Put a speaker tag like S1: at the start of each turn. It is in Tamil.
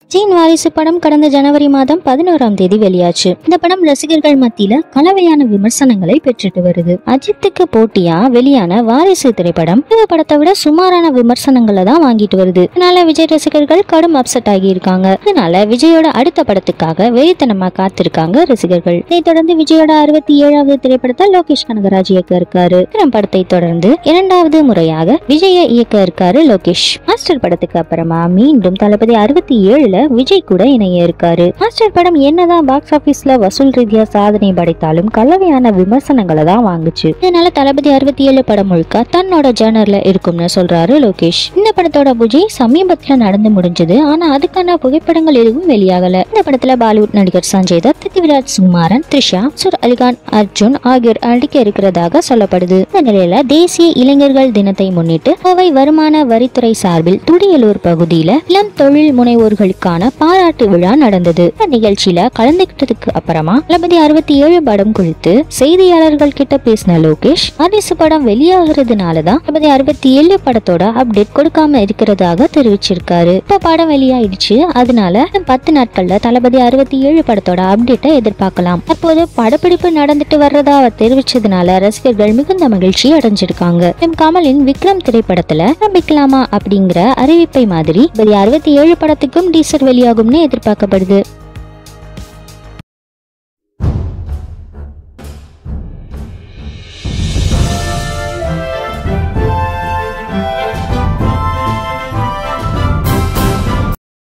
S1: ஜீன் வாரிசு படம் கடந்த ஜனவரி மாதம் பதினோராம் தேதி வெளியாச்சு இந்த படம் ரசிகர்கள் மத்தியில கலவையான விமர்சனங்களை பெற்றுட்டு வருது அஜித்துக்கு போட்டியா வெளியான வாரிசு திரைப்படம் இந்த படத்தை விட சுமாரான விமர்சனங்களை தான் வாங்கிட்டு வருது இதனால விஜய் ரசிகர்கள் கடும் அப்செட் ஆகி இருக்காங்க இதனால விஜயோட அடுத்த படத்துக்காக வெறித்தனமா காத்திருக்காங்க ரசிகர்கள் இதைத் தொடர்ந்து விஜயோட அறுபத்தி ஏழாவது திரைப்படத்தை லோகேஷ் கனகராஜ் இயக்க இருக்காரு விக்ரம் படத்தை தொடர்ந்து இரண்டாவது முறையாக விஜய இயக்க இருக்காரு லோகேஷ் மாஸ்டர் படத்துக்கு அப்புறமா மீண்டும் தளபதி அறுபத்தி ஏழுல விஜய் கூட இணைய இருக்காரு மாஸ்டர் படம் என்னதான் பாக்ஸ் ஆபீஸ்ல வசூல் ரீதியா சாதனை படைத்தாலும் கலவையான விமர்சனங்களை தான் வாங்குச்சு இதனால தளபதி அறுபத்தி ஏழு படம் முழுக்க தன்னோட ஜேர்னர்ல இருக்கும்னு சொல்றாரு லோகேஷ் இந்த படத்தோட பூஜை சமீபத்துல நடந்து முடிஞ்சது ஆனா அதுக்கான புகைப்படங்கள் எதுவும் வெளியாகல இந்த படத்துல பாலிவுட் நடிகர் சஞ்சய் தத் பிருத்திவிராஜ் சுகுமாரன் த்ரிஷா சுர் அலிகான் அர்ஜுன் ஆகியோர் நடிக்க இருக்கிறதாக சொல்லப்படுது இந்த நிலையில தேசிய இளைஞர்கள் தினத்தை முன்னிட்டு கோவை வருமான வரித்துறை சார்பில் துடியலூர் பகுதியில இளம் தொழில் முனைவோர்களுக்கான பாராட்டு விழா நடந்தது இந்த நிகழ்ச்சியில கலந்துகிட்டதுக்கு அப்புறமா தளபதி அறுபத்தி ஏழு படம் குறித்து செய்தியாளர்கள் கிட்ட பேசின லோகேஷ் வாரிசு படம் வெளியாகிறதுனாலதான் தளபதி அறுபத்தி ஏழு படத்தோட அப்டேட் கொடுக்காம இருக்கிறதாக தெரிவிச்சிருக்காரு இப்ப படம் வெளியாயிடுச்சு அதனால இன்னும் பத்து நாட்கள்ல தளபதி அறுபத்தி ஏழு படத்தோட அப்டேட்டை எதிர்பார்க்கலாம் தற்போது படப்பிடிப்பு நடந்துட்டு வர்றதா அவர் தெரிவிச்சதுனால ரசிகர்கள் மிகுந்த மகிழ்ச்சி அடைஞ்சிருக்காங்க எம் கமலின் விக்ரம் திரைப்படத்துல ஆரம்பிக்கலாமா அப்படிங்கிற அறிவிப்பை மாதிரி தளபதி அறுபத்தி ஏழு படத்துக்கும் டீசர் வெளியாகும்னு எதிர்பார்க்கப்படுது